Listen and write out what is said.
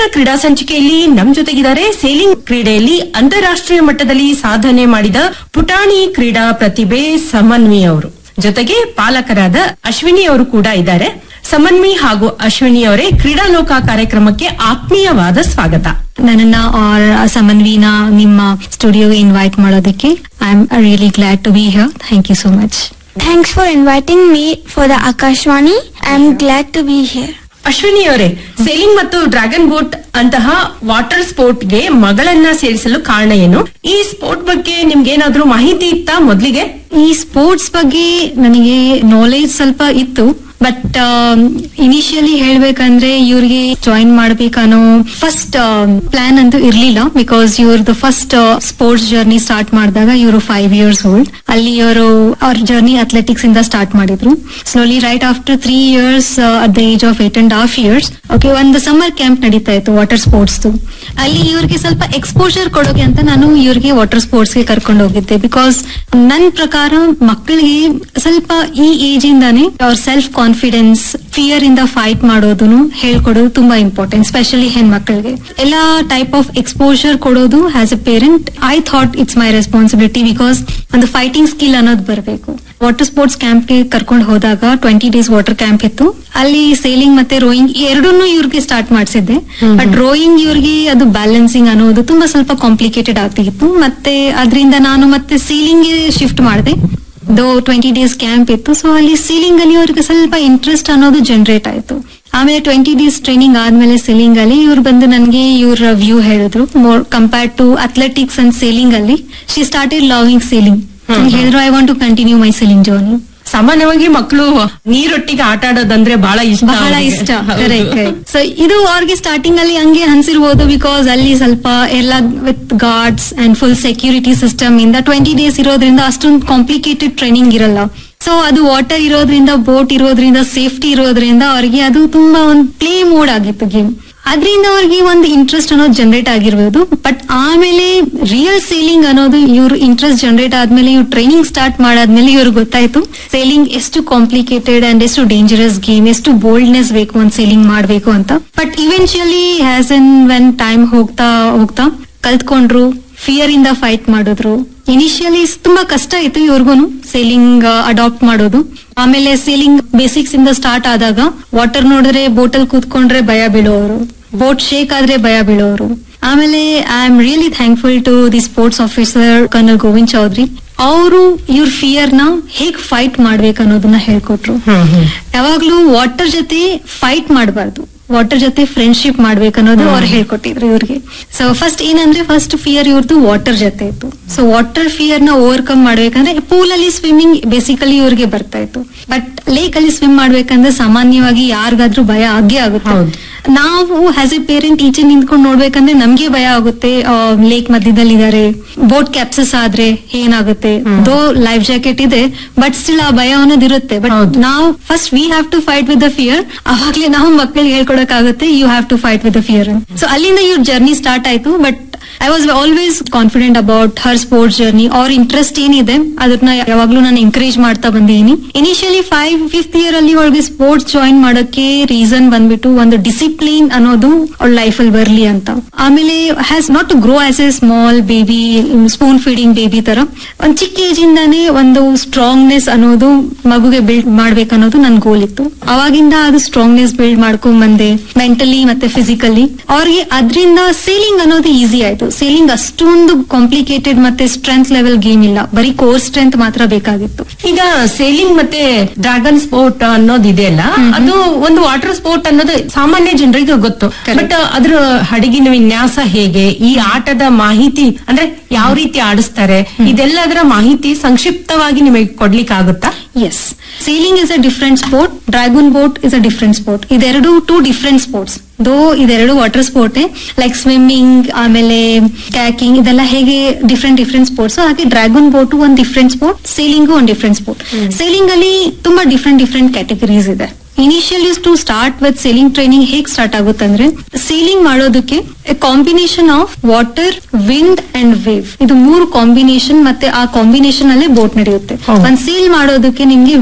ಕ್ರೀಡಾ ಸಂಚಿಕೆಯಲ್ಲಿ ನಮ್ ಜೊತೆಗಿದ್ದಾರೆ ಸೇಲಿಂಗ್ ಕ್ರೀಡೆಯಲ್ಲಿ ಅಂತಾರಾಷ್ಟ್ರೀಯ ಮಟ್ಟದಲ್ಲಿ ಸಾಧನೆ ಮಾಡಿದ ಪುಟಾಣಿ ಕ್ರೀಡಾ ಪ್ರತಿಭೆ ಸಮನ್ವಿ ಅವರು ಜೊತೆಗೆ ಪಾಲಕರಾದ ಅಶ್ವಿನಿ ಅವರು ಕೂಡ ಇದ್ದಾರೆ ಸಮನ್ವಿ ಹಾಗೂ ಅಶ್ವಿನಿ ಅವರೇ ಕ್ರೀಡಾಲೋಕ ಕಾರ್ಯಕ್ರಮಕ್ಕೆ ಆತ್ಮೀಯವಾದ ಸ್ವಾಗತ ನನ್ನನ್ನ ಆರ್ ಸಮನ್ವಿನ ನಿಮ್ಮ ಸ್ಟುಡಿಯೋಗೆ ಇನ್ವೈಟ್ ಮಾಡೋದಕ್ಕೆ I am really glad to be here thank you so much Thanks for inviting me for the Akashwani. I'm glad to be here. Ashwini ಅವರೇ ಸೇಲಿಂಗ್ ಮತ್ತು ಡ್ರ್ಯಾಗನ್ ಬೋಟ್ ಅಂತಹ ವಾಟರ್ ಸ್ಪೋರ್ಟ್ಗೆ ಮಗಳನ್ನ ಸೇರಿಸಲು ಕಾರಣ ಏನು ಈ ಸ್ಪೋರ್ಟ್ ಬಗ್ಗೆ ನಿಮ್ಗೇನಾದ್ರೂ ಮಾಹಿತಿ ಇತ್ತಾ ಮೊದ್ಲಿಗೆ ಈ ಸ್ಪೋರ್ಟ್ಸ್ ಬಗ್ಗೆ ನನಗೆ ನಾಲೆಜ್ ಸ್ವಲ್ಪ ಇತ್ತು ಬಟ್ ಇನಿಷಿಯಲಿ ಹೇಳ್ಬೇಕಂದ್ರೆ ಇವ್ರಿಗೆ ಜಾಯಿನ್ ಮಾಡ್ಬೇಕನ್ನೋ ಫಸ್ಟ್ ಪ್ಲಾನ್ ಅಂತೂ ಇರ್ಲಿಲ್ಲ ಬಿಕಾಸ್ ಇವ್ರದ್ದು ಫಸ್ಟ್ ಸ್ಪೋರ್ಟ್ಸ್ ಜರ್ನಿ ಸ್ಟಾರ್ಟ್ ಮಾಡಿದಾಗ ಇವರು ಫೈವ್ ಇಯರ್ಸ್ ಓಲ್ಡ್ ಅಲ್ಲಿ ಇವರು ಅವ್ರ ಜರ್ನಿ ಅಥ್ಲೆಟಿಕ್ಸ್ ಇಂದ ಸ್ಟಾರ್ಟ್ ಮಾಡಿದ್ರು slowly right after three years at the age of eight and half years okay ಒಂದು ಸಮ್ಮರ್ ಕ್ಯಾಂಪ್ ನಡೀತಾ ಇತ್ತು ವಾಟರ್ ಸ್ಪೋರ್ಟ್ಸ್ ಅಲ್ಲಿ ಇವ್ರಿಗೆ ಸ್ವಲ್ಪ ಎಕ್ಸ್ಪೋಜರ್ ಕೊಡೋಕೆ ಅಂತ ನಾನು ಇವ್ರಿಗೆ ವಾಟರ್ ಸ್ಪೋರ್ಟ್ಸ್ ಗೆ ಕರ್ಕೊಂಡು ಹೋಗಿದ್ದೆ ಬಿಕಾಸ್ ನನ್ ಪ್ರಕಾರ ಮಕ್ಕಳಿಗೆ ಸ್ವಲ್ಪ ಈ ಏಜ್ ಇಂದಾನೆ ಅವ್ರ ಸೆಲ್ಫ್ ಕಾನ್ಫಿಡೆನ್ಸ್ ಫಿಯರ್ ಇಂದ ಫೈಟ್ ಮಾಡೋದನ್ನು ಹೇಳ್ಕೊಡೋದು ತುಂಬಾ ಇಂಪಾರ್ಟೆಂಟ್ ಸ್ಪೆಷಲಿ ಹೆಣ್ಮಕ್ಳಿಗೆ ಎಲ್ಲಾ ಟೈಪ್ ಆಫ್ ಎಕ್ಸ್ಪೋಜರ್ ಕೊಡೋದು as a parent I thought it's my responsibility because ಒಂದು ಫೈಟಿಂಗ್ ಸ್ಕಿಲ್ ಅನ್ನೋದು ಬರಬೇಕು ವಾಟರ್ ಸ್ಪೋರ್ಟ್ಸ್ ಕ್ಯಾಂಪ್ ಗೆ ಕರ್ಕೊಂಡು ಹೋದಾಗ ಟ್ವೆಂಟಿ ಡೇಸ್ ವಾಟರ್ ಕ್ಯಾಂಪ್ ಇತ್ತು ಅಲ್ಲಿ ಸೇಲಿಂಗ್ ಮತ್ತೆ ರೋಯಿಂಗ್ ಎರಡನ್ನೂ ಇವ್ರಿಗೆ ಸ್ಟಾರ್ಟ್ ಮಾಡಿಸಿದ್ದೆ ಬಟ್ ರೋಯಿಂಗ್ ಇವ್ರಿಗೆ ಅದು ಬ್ಯಾಲೆನ್ಸಿಂಗ್ ಅನ್ನೋದು ತುಂಬಾ ಸ್ವಲ್ಪ ಕಾಂಪ್ಲಿಕೇಟೆಡ್ ಆಗ್ತಿತ್ತು ಮತ್ತೆ ಅದರಿಂದ ನಾನು ಮತ್ತೆ ಸೀಲಿಂಗ್ ಗೆ ಶಿಫ್ಟ್ ಮಾಡಿದೆ ದೋ ಟ್ವೆಂಟಿ ಡೇಸ್ ಕ್ಯಾಂಪ್ ಇತ್ತು ಸೊ ಅಲ್ಲಿ ಸೀಲಿಂಗ್ ಅಲ್ಲಿ ಅವ್ರಿಗೆ ಸ್ವಲ್ಪ ಇಂಟ್ರೆಸ್ಟ್ ಅನ್ನೋದು ಜನರೇಟ್ ಆಯ್ತು ಆಮೇಲೆ ಟ್ವೆಂಟಿ ಡೇಸ್ ಟ್ರೈನಿಂಗ್ ಆದ್ಮೇಲೆ ಸೇಲಿಂಗ್ ಅಲ್ಲಿ ಇವ್ರು ಬಂದು ನನಗೆ ಇವ್ರ ವ್ಯೂ ಹೇಳಿದ್ರು more compared to athletics and sailing ಅಲ್ಲಿ ಶಿ ಸ್ಟಾರ್ಟೆಡ್ ಲವಿಂಗ್ ಸೇಲಿಂಗ್ ಹೇಳಿದ್ರು I want to continue my sailing journey ಸಾಮಾನ್ಯವಾಗಿ ಮಕ್ಕಳು ನೀರೊಟ್ಟಿಗೆ ಆಟ ಆಡೋದಂದ್ರೆ ಬಹಳ ಇಷ್ಟ ಬಹಳ ಅವ್ರಿಗೆ. ಇಷ್ಟ ಹೌದು. ಸೊ ಇದು ಅವ್ರಿಗೆ ಸ್ಟಾರ್ಟಿಂಗ್ ಅಲ್ಲಿ ಹಂಗೆ ಅನ್ಸಿರ್ಬೋದು ಬಿಕಾಸ್ ಅಲ್ಲಿ ಸ್ವಲ್ಪ ಎಲ್ಲ with guards and full security system ಇಂದ ಟ್ವೆಂಟಿ ಡೇಸ್ ಇರೋದ್ರಿಂದ ಅಷ್ಟೊಂದು ಕಾಂಪ್ಲಿಕೇಟೆಡ್ ಟ್ರೈನಿಂಗ್ ಇರಲ್ಲ ಸೊ ಅದು ವಾಟರ್ ಇರೋದ್ರಿಂದ ಬೋಟ್ ಇರೋದ್ರಿಂದ ಸೇಫ್ಟಿ ಇರೋದ್ರಿಂದ ಅವ್ರಿಗೆ ಅದು ತುಂಬಾ ಒಂದು ಪ್ಲೇ ಮೋಡ್ ಆಗಿತ್ತು ಗೇಮ್ ಅದರಿಂದ ಅವ್ರಿಗೆ ಒಂದು ಇಂಟ್ರೆಸ್ಟ್ ಅನ್ನೋದು ಜನರೇಟ್ ಆಗಿರ್ಬೋದು ಬಟ್ ಆಮೇಲೆ ರಿಯಲ್ ಸೇಲಿಂಗ್ ಅನ್ನೋದು ಇವ್ರ ಇಂಟ್ರೆಸ್ಟ್ ಜನರೇಟ್ ಆದ್ಮೇಲೆ ಇವ್ರು ಟ್ರೈನಿಂಗ್ ಸ್ಟಾರ್ಟ್ ಮಾಡಾದ್ಮೇಲೆ ಇವ್ರಿಗೆ ಗೊತ್ತಾಯ್ತು ಸೇಲಿಂಗ್ ಎಷ್ಟು ಕಾಂಪ್ಲಿಕೇಟೆಡ್ ಅಂಡ್ ಎಷ್ಟು ಡೇಂಜರಸ್ ಗೇಮ್ ಎಷ್ಟು ಬೋಲ್ಡ್ನೆಸ್ ಬೇಕು ಒಂದು ಸೇಲಿಂಗ್ ಮಾಡಬೇಕು ಅಂತ but eventually has in when time ಹೋಗ್ತಾ ಹೋಗ್ತಾ ಕಲ್ತ್ಕೊಂಡ್ರು ಫಿಯರ್ ಇಂದ ಫೈಟ್ ಮಾಡಿದ್ರು ಇನಿಷಿಯಲಿ ತುಂಬಾ ಕಷ್ಟ ಇತ್ತು ಇವ್ರಿಗೂನು ಸೇಲಿಂಗ್ ಅಡಾಪ್ಟ್ ಮಾಡೋದು ಆಮೇಲೆ ಸೇಲಿಂಗ್ ಬೇಸಿಕ್ಸ್ ಇಂದ ಸ್ಟಾರ್ಟ್ ಆದಾಗ ವಾಟರ್ ನೋಡಿದ್ರೆ ಬೋಟಲ್ ಕೂತ್ಕೊಂಡ್ರೆ ಭಯ ಬೀಳೋರು ಬೋಟ್ ಶೇಕ್ ಆದ್ರೆ ಭಯ ಬೀಳೋರು ಆಮೇಲೆ I am really thankful to the sports officer kernel Govind Chaudhary ಅವರು ಇವ್ರ ಫಿಯರ್ ನ ಹೇಗ್ ಫೈಟ್ ಮಾಡ್ಬೇಕು ಅನ್ನೋದನ್ನ ಹೇಳ್ಕೊಟ್ರು ಹ್ಮ್, ಹ್ಮ್. ಯಾವಾಗ್ಲೂ ವಾಟರ್ ಜೊತೆ ಫೈಟ್ ಮಾಡಬಾರ್ದು ವಾಟರ್ ಜೊತೆ ಫ್ರೆಂಡ್ಶಿಪ್ ಮಾಡ್ಬೇಕನ್ನೋದು ಅವ್ರು ಹೇಳ್ಕೊಟ್ಟಿದ್ರು ಇವ್ರಿಗೆ ಸೊ ಫಸ್ಟ್ ಏನಂದ್ರೆ ಫಸ್ಟ್ ಫಿಯರ್ ಇವ್ರದ್ದು ವಾಟರ್ ಜೊತೆ ಇತ್ತು ಸೊ ವಾಟರ್ ಫಿಯರ್ ನ ಓವರ್ಕಮ್ ಮಾಡ್ಬೇಕಂದ್ರೆ ಪೂಲ್ ಅಲ್ಲಿ ಸ್ವಿಮ್ಮಿಂಗ್ ಬೇಸಿಕಲಿ ಇವ್ರಿಗೆ ಬರ್ತಾ ಇತ್ತು ಬಟ್ ಲೇಕ್ ಅಲ್ಲಿ ಸ್ವಿಮ್ ಮಾಡ್ಬೇಕಂದ್ರೆ ಸಾಮಾನ್ಯವಾಗಿ ಯಾರಿಗಾದ್ರೂ ಭಯ ಆಗೇ ಆಗುತ್ತೆ ಹೌದು. ನಾವು ಆಸ್ ಎ ಪೇರೆಂಟ್ ಈಚೆ ನಿಂತ್ಕೊಂಡು ನೋಡ್ಬೇಕಂದ್ರೆ ನಮ್ಗೆ ಭಯ ಆಗುತ್ತೆ ಲೇಕ್ ಮಧ್ಯದಲ್ಲಿ ಇದಾರೆ ಬೋಟ್ ಕ್ಯಾಪ್ಸಸ್ ಆದ್ರೆ ಏನಾಗುತ್ತೆ ದೋ ಲೈಫ್ ಜಾಕೆಟ್ ಇದೆ ಬಟ್ ಸ್ಟಿಲ್ ಆ ಭಯ ಅನ್ನೋದು ಇರುತ್ತೆ ಬಟ್ ಹೌದು. ನಾವು first we have to fight with the fear ಅವಾಗ್ಲೇ ನಾವು ಮಕ್ಕಳಿಗೆ ಹೇಳ್ಕೊಡಕ್ಕಾಗುತ್ತೆ you have to fight with the fear so ಅಲ್ಲಿಂದ ಇವ್ರ ಜರ್ನಿ ಸ್ಟಾರ್ಟ್ ಆಯ್ತು but I was always confident about her sports journey ಅವ್ರ ಇಂಟ್ರೆಸ್ಟ್ ಏನಿದೆ ಅದನ್ನ ಯಾವಾಗ್ಲೂ ನಾನು ಎಂಕರೇಜ್ ಮಾಡ್ತಾ ಬಂದಿದ್ದೀನಿ ಇನಿಷಿಯಲಿ ಫೈವ್ ಫಿಫ್ತ್ ಇಯರ್ ಅಲ್ಲಿ ಅವಳಿಗೆ ಸ್ಪೋರ್ಟ್ಸ್ ಜಾಯಿನ್ ಮಾಡೋಕೆ ರೀಸನ್ ಬಂದ್ಬಿಟ್ಟು ಒಂದು ಡಿಸಿಪ್ಲಿನ್ ಅನ್ನೋದು ಅವಳ ಲೈಫ್ ಅಲ್ಲಿ ಬರ್ಲಿ ಅಂತ ಆಮೇಲೆ has not to grow as a small baby spoon feeding baby ತರ ಒಂದ್ ಚಿಕ್ಕ ಏಜ್ ಇಂದಾನೇ ಒಂದು ಸ್ಟ್ರಾಂಗ್ನೆಸ್ ಅನ್ನೋದು ಮಗುಗೆ ಬಿಲ್ಡ್ ಮಾಡ್ಬೇಕನ್ನೋದು ನನ್ ಗೋಲ್ ಇತ್ತು ಅವಾಗಿಂದ ಅದು ಸ್ಟ್ರಾಂಗ್ನೆಸ್ ಬಿಲ್ಡ್ ಮಾಡ್ಕೊಂಡ್ ಬಂದೆ ಮೆಂಟಲಿ ಮತ್ತೆ ಫಿಸಿಕಲಿ ಅವ್ರಿಗೆ ಅದರಿಂದ ಸೇಲಿಂಗ್ ಅನ್ನೋದು ಈಸಿ ಆಯ್ತು ಸೇಲಿಂಗ್ ಅಷ್ಟೊಂದು ಕಾಂಪ್ಲಿಕೇಟೆಡ್ ಮತ್ತೆ ಸ್ಟ್ರೆಂತ್ ಲೆವೆಲ್ ಗೇಮ್ ಇಲ್ಲ ಬರೀ ಕೋರ್ ಸ್ಟ್ರೆಂತ್ ಮಾತ್ರ ಬೇಕಾಗಿತ್ತು ಈಗ ಸೇಲಿಂಗ್ ಮತ್ತೆ ಡ್ರ್ಯಾಗನ್ ಸ್ಪೋರ್ಟ್ ಅನ್ನೋದು ಇದೆಯಲ್ಲ ಅದು ಒಂದು ವಾಟರ್ ಸ್ಪೋರ್ಟ್ ಅನ್ನೋದು ಸಾಮಾನ್ಯ ಜನರಿಗೆ ಗೊತ್ತು ಬಟ್ ಅದ್ರ ಹಡಗಿನ ವಿನ್ಯಾಸ ಹೇಗೆ ಈ ಆಟದ ಮಾಹಿತಿ ಅಂದ್ರೆ ಯಾವ ರೀತಿ ಆಡಿಸ್ತಾರೆ ಇದೆಲ್ಲದರ ಮಾಹಿತಿ ಸಂಕ್ಷಿಪ್ತವಾಗಿ ನಿಮಗೆ ಕೊಡ್ಲಿಕ್ಕೆ ಆಗುತ್ತಾ yes sailing is a different sport dragon boat is a different sport ಇದೆರಡು ಟೂ ಡಿಫ್ರೆಂಟ್ ಸ್ಪೋರ್ಟ್ಸ್ ದೋ ಇದೆರಡು ವಾಟರ್ ಸ್ಪೋರ್ಟ್ ಲೈಕ್ ಸ್ವಿಮ್ಮಿಂಗ್ ಆಮೇಲೆ ಕ್ಯಾಕಿಂಗ್ ಇದೆಲ್ಲ ಹೇಗೆ ಡಿಫ್ರೆಂಟ್ ಡಿಫ್ರೆಂಟ್ ಸ್ಪೋರ್ಟ್ಸ್ ಹಾಗೆ ಡ್ರ್ಯಾಗನ್ ಬೋಟ್ ಒಂದು ಡಿಫ್ರೆಂಟ್ ಸ್ಪೋರ್ಟ್ ಸೇಲಿಂಗು ಒಂದು ಡಿಫ್ರೆಂಟ್ ಸ್ಪೋರ್ಟ್ ಸೇಲಿಂಗ್ ಅಲ್ಲಿ ತುಂಬಾ ಡಿಫ್ರೆಂಟ್ ಡಿಫ್ರೆಂಟ್ ಕ್ಯಾಟಗರೀಸ್ ಇದೆ initial is to start with sailing training ಹೇಗ್ ಸ್ಟಾರ್ಟ್ ಆಗುತ್ತೆ ಅಂದ್ರೆ ಸೇಲಿಂಗ್ ಮಾಡೋದಕ್ಕೆ combination of water wind and wave ಇದು ಮೂರು ಕಾಂಬಿನೇಷನ್ ಮತ್ತೆ ಆ ಕಾಂಬಿನೇಷನ್ ಅಲ್ಲೇ ಬೋಟ್ ನಡೆಯುತ್ತೆ ಹೌದು. ಒಂದ್ ಸೇಲ್ ಮಾಡೋದಕ್ಕೆ ನಿಮ್ಗೆ